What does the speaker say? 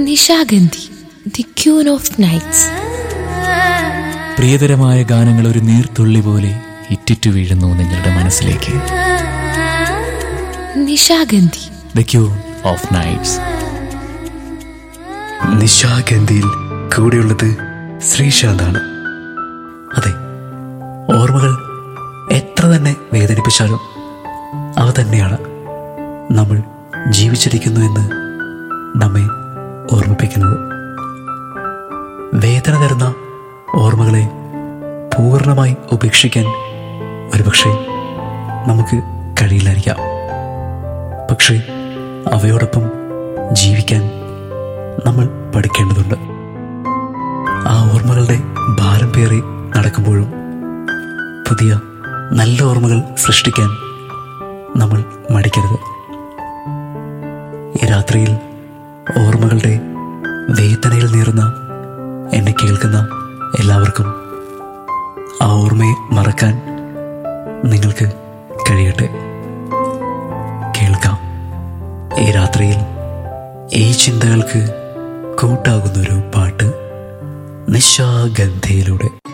Nishagandhi the queen of nights പ്രിയതരമായ ഗാനങ്ങൾ ഒരു നീർത്തുള്ളി പോലെ ഇറ്റിറ്റു വീഴുന്നു നിങ്ങളുടെ മനസ്സിലേക്ക് Nishagandhi the queen of nights നിശാഗന്ധിയിൽ കൂടെയുള്ളത് ശ്രീശാന്താണ് അതെ ഓർമ്മകൾ എത്ര തന്നെ വേദനിപ്പിച്ചാലും അവ തന്നെയാണ് നമ്മൾ ജീവിച്ചിരിക്കുന്നു എന്ന് നമ്മെ ഓർമ്മിപ്പിക്കുന്നത് വേദന തരുന്ന ഓർമ്മകളെ പൂർണ്ണമായി ഉപേക്ഷിക്കാൻ ഒരുപക്ഷെ നമുക്ക് കഴിയില്ലായിരിക്കാം പക്ഷേ അവയോടൊപ്പം ജീവിക്കാൻ നമ്മൾ പഠിക്കേണ്ടതുണ്ട് ആ ഓർമ്മകളുടെ ഭാരം പേറി നടക്കുമ്പോഴും പുതിയ നല്ല ഓർമ്മകൾ സൃഷ്ടിക്കാൻ നമ്മൾ മടിക്കരുത് ഈ രാത്രിയിൽ ഓർമ്മകളുടെ വേദനയിൽ നീറുന്ന എന്നെ കേൾക്കുന്ന എല്ലാവർക്കും ആ ഓർമ്മയെ മറക്കാൻ നിങ്ങൾക്ക് കഴിയട്ടെ കേൾക്കാം ഈ രാത്രിയിൽ ഈ ചിന്തകൾക്ക് കൂട്ടാകുന്നൊരു പാട്ട് നിശാഗന്ധയിലൂടെ